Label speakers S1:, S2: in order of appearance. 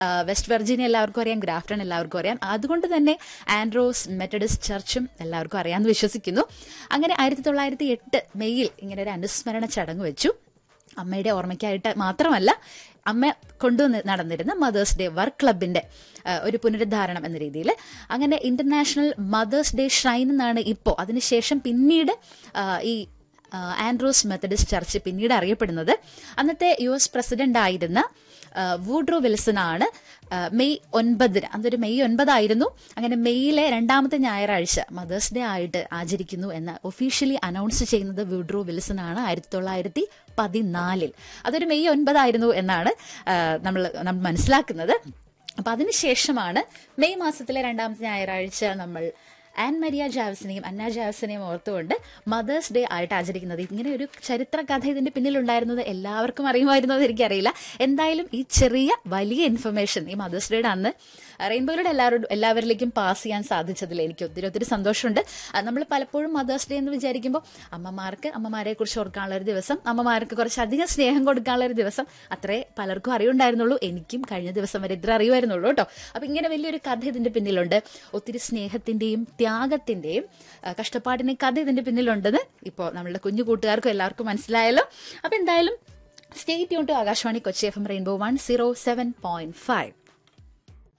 S1: ആ, west Virginia എല്ലാവർക്കും അറിയാം ഗ്രാഫ്റ്റൺ എല്ലാവർക്കും അറിയാം അതുകൊണ്ട് തന്നെ ആൻഡ്രോസ് മെത്തഡിസ്റ്റ് ചർച്ചും എല്ലാവർക്കും അറിയാമെന്ന് വിശ്വസിക്കുന്നു അങ്ങനെ ആയിരത്തി തൊള്ളായിരത്തി എട്ട് മെയ്യിൽ ഇങ്ങനെ ഒരു അനുസ്മരണ ചടങ്ങ് വെച്ചു അമ്മയുടെ ഓർമ്മയ്ക്കായിട്ട് മാത്രമല്ല അമ്മ കൊണ്ടുവന്ന് നടന്നിരുന്ന മദേഴ്സ് ഡേ വർക്ക് ക്ലബിന്റെ ആ, ഒരു പുനരുദ്ധാരണം എന്ന രീതിയിൽ അങ്ങനെ ഇന്റർനാഷണൽ മദേഴ്സ് ഡേ ഷ്രൈൻ എന്നാണ് ഇപ്പോൾ അതിനുശേഷം പിന്നീട് ആ, ഈ ആ, ആൻഡ്രൂസ് മെത്തഡിസ്റ്റ് ചർച്ച് പിന്നീട് അറിയപ്പെടുന്നത് അന്നത്തെ യു എസ് പ്രസിഡന്റ് ആയിരുന്ന ആ, വൂഡ്രോ വിൽസൺ ആണ് ആ, മെയ് ഒൻപതിന് അതൊരു മെയ് ഒൻപതായിരുന്നു അങ്ങനെ മെയ്യിലെ രണ്ടാമത്തെ ഞായറാഴ്ച മദേഴ്സ് ഡേ ആയിട്ട് ആചരിക്കുന്നു എന്ന് ഒഫീഷ്യലി അനൗൺസ് ചെയ്യുന്നത് വൂഡ്രോ വിൽസൺ ആണ് ആയിരത്തി തൊള്ളായിരത്തി പതിനാലിൽ അതൊരു മെയ് ഒൻപതായിരുന്നു എന്നാണ് ആ, നമ്മൾ നമ്മൾ മനസ്സിലാക്കുന്നത് അപ്പൊ അതിനുശേഷമാണ് മെയ് മാസത്തിലെ രണ്ടാമത്തെ ഞായറാഴ്ച നമ്മൾ ആൻ മരിയ ജാവസിനെയും അന്ന ജാവസിനെയും ഓർത്തുകൊണ്ട് മദേഴ്സ് ഡേ ആയിട്ട് ആചരിക്കുന്നത് ഇങ്ങനെ ഒരു ചരിത്ര കഥ ഇതിന്റെ പിന്നിലുണ്ടായിരുന്നത് എല്ലാവർക്കും അറിയുമായിരുന്നോ എന്ന് എനിക്കറിയില്ല എന്തായാലും ഈ ചെറിയ വലിയ ഇൻഫർമേഷൻ ഈ മദേഴ്സ് ഡേയുടെ അന്ന് റെയിൻബോയിലൂടെ എല്ലാവരോടും എല്ലാവരിലേക്കും പാസ് ചെയ്യാൻ സാധിച്ചതിൽ എനിക്ക് ഒത്തിരി ഒത്തിരി സന്തോഷമുണ്ട് നമ്മൾ പലപ്പോഴും മദേഴ്സ് ഡേ എന്ന് വിചാരിക്കുമ്പോൾ അമ്മമാർക്ക് അമ്മമാരെ കുറിച്ച് ഓർക്കാനുള്ള ഒരു ദിവസം അമ്മമാർക്ക് കുറച്ചധികം സ്നേഹം കൊടുക്കാനുള്ള ഒരു ദിവസം അത്രേ പലർക്കും അറിയുണ്ടായിരുന്നുള്ളൂ എനിക്കും കഴിഞ്ഞ ദിവസം വരെ ഇത്ര അറിയുമായിരുന്നുള്ളൂ കേട്ടോ അപ്പൊ ഇങ്ങനെ വലിയൊരു കഥ ഇതിന്റെ പിന്നിലുണ്ട് ഒത്തിരി സ്നേഹത്തിന്റെയും ത്യാഗത്തിന്റെയും ആ, കഷ്ടപ്പാടിന്റെയും കഥ ഇതിന്റെ പിന്നിലുണ്ടെന്ന് ഇപ്പോൾ നമ്മളുടെ കുഞ്ഞു കൂട്ടുകാർക്കും എല്ലാവർക്കും മനസ്സിലായല്ലോ അപ്പൊ എന്തായാലും സ്റ്റേറ്റ് യൂൺ to Akashvani Kochi F M rainbow one zero seven point five